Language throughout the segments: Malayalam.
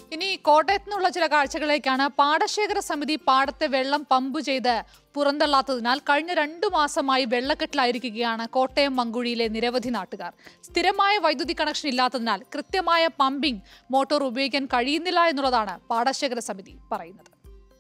ഇനി കോട്ടയത്ത് നിന്നുള്ള ചില കാഴ്ചകളിലേക്കാണ് പാടശേഖര സമിതി പാടത്തെ വെള്ളം പമ്പ് ചെയ്ത് പുറന്തള്ളാത്തതിനാൽ കഴിഞ്ഞ രണ്ടു മാസമായി വെള്ളക്കെട്ടിലായിരിക്കുകയാണ് കോട്ടയം മങ്കുഴിയിലെ നിരവധി നാട്ടുകാർ സ്ഥിരമായ വൈദ്യുതി കണക്ഷൻ ഇല്ലാത്തതിനാൽ കൃത്യമായ പമ്പിംഗ് മോട്ടോർ ഉപയോഗിക്കാൻ കഴിയുന്നില്ല എന്നുള്ളതാണ് പാടശേഖര സമിതി പറയുന്നത്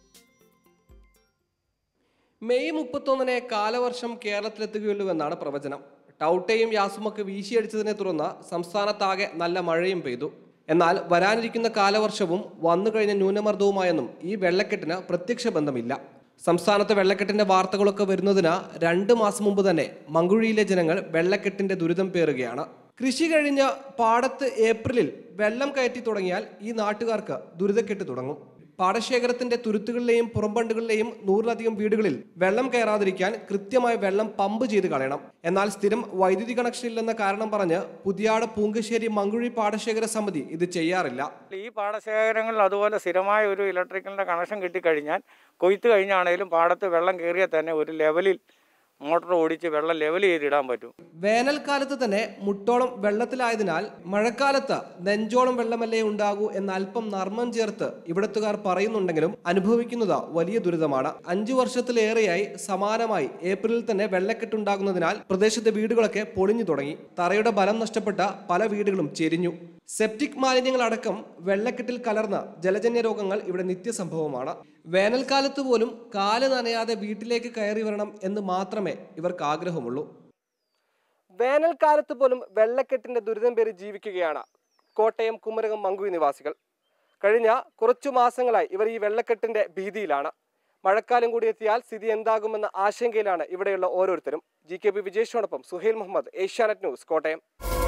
മെയ് മുപ്പത്തൊന്നിന് കാലവർഷം കേരളത്തിലെത്തുകയുള്ളൂവെന്നാണ് പ്രവചനം ടൗട്ടയും യാസുമൊക്കെ വീശിയടിച്ചതിനെ തുടർന്ന് സംസ്ഥാനത്താകെ നല്ല മഴയും പെയ്തു എന്നാൽ വരാനിരിക്കുന്ന കാലവർഷവും വന്നുകഴിഞ്ഞ ന്യൂനമർദ്ദവുമായൊന്നും ഈ വെള്ളക്കെട്ടിന് പ്രത്യക്ഷ ബന്ധമില്ല സംസ്ഥാനത്ത് വെള്ളക്കെട്ടിന്റെ വാർത്തകളൊക്കെ വരുന്നതിന് രണ്ട് മാസം മുമ്പ് തന്നെ മങ്കുഴിയിലെ ജനങ്ങൾ വെള്ളക്കെട്ടിന്റെ ദുരിതം പേറുകയാണ് കൃഷി കഴിഞ്ഞ പാടത്ത് ഏപ്രിലിൽ വെള്ളം കയറ്റി തുടങ്ങിയാൽ ഈ നാട്ടുകാർക്ക് ദുരിതക്കെട്ട് തുടങ്ങും പാടശേഖരത്തിന്റെ തുരുത്തുകളിലെയും പുറംബണ്ടുകളിലെയും നൂറിലധികം വീടുകളിൽ വെള്ളം കയറാതിരിക്കാൻ കൃത്യമായി വെള്ളം പമ്പ് ചെയ്ത് കളയണം എന്നാൽ സ്ഥിരം വൈദ്യുതി കണക്ഷൻ ഇല്ലെന്ന കാരണം പറഞ്ഞ് പുതിയാട് പൂങ്കശ്ശേരി മങ്കുഴി പാടശേഖര സമിതി ഇത് ചെയ്യാറില്ല ഈ പാടശേഖരങ്ങളിൽ അതുപോലെ സ്ഥിരമായ ഒരു ഇലക്ട്രിക്കലിൻ്റെ കണക്ഷൻ കിട്ടിക്കഴിഞ്ഞാൽ കൊയ്ത്ത് കഴിഞ്ഞാണേലും പാടത്ത് വെള്ളം കയറിയാൽ തന്നെ ഒരു ലെവലിൽ മോട്ടോർ ഓടിച്ച് വെള്ളം ലെവൽ ചെയ്തിടാൻ പറ്റും വേനൽക്കാലത്ത് തന്നെ മുട്ടോളം വെള്ളത്തിലായതിനാൽ മഴക്കാലത്ത് നെഞ്ചോളം വെള്ളമല്ലേ ഉണ്ടാകൂ എന്ന അല്പം നർമ്മം ചേർത്ത് ഇവിടത്തുകാർ പറയുന്നുണ്ടെങ്കിലും അനുഭവിക്കുന്നത് വലിയ ദുരിതമാണ് അഞ്ചു വർഷത്തിലേറെയായി സമാനമായി ഏപ്രിലിൽ തന്നെ വെള്ളക്കെട്ടുണ്ടാകുന്നതിനാൽ പ്രദേശത്തെ വീടുകളൊക്കെ പൊളിഞ്ഞു തുടങ്ങി തറയുടെ ബലം നഷ്ടപ്പെട്ട പല വീടുകളും ചെരിഞ്ഞു സെപ്റ്റിക് മാലിന്യങ്ങളടക്കം വെള്ളക്കെട്ടിൽ കലർന്ന ജലജന്യ രോഗങ്ങൾ ഇവിടെ നിത്യസംഭവമാണ് വേനൽക്കാലത്ത് പോലും കാല് നനയാതെ വീട്ടിലേക്ക് കയറി വരണം എന്ന് മാത്രമേ ഇവർക്ക് ആഗ്രഹമുള്ളൂ വേനൽക്കാലത്ത് പോലും വെള്ളക്കെട്ടിന്റെ ദുരിതം പേര് ജീവിക്കുകയാണ് കോട്ടയം കുമരകം മങ്കുയി നിവാസികൾ കഴിഞ്ഞ കുറച്ചു മാസങ്ങളായി ഇവർ ഈ വെള്ളക്കെട്ടിന്റെ ഭീതിയിലാണ് മഴക്കാലം കൂടി എത്തിയാൽ സ്ഥിതി എന്താകുമെന്ന ആശങ്കയിലാണ് ഇവിടെയുള്ള ഓരോരുത്തരും ജി കെ പി വിജേഷിനോടൊപ്പം സുഹേൽ മുഹമ്മദ് ഏഷ്യാനെറ്റ് ന്യൂസ് കോട്ടയം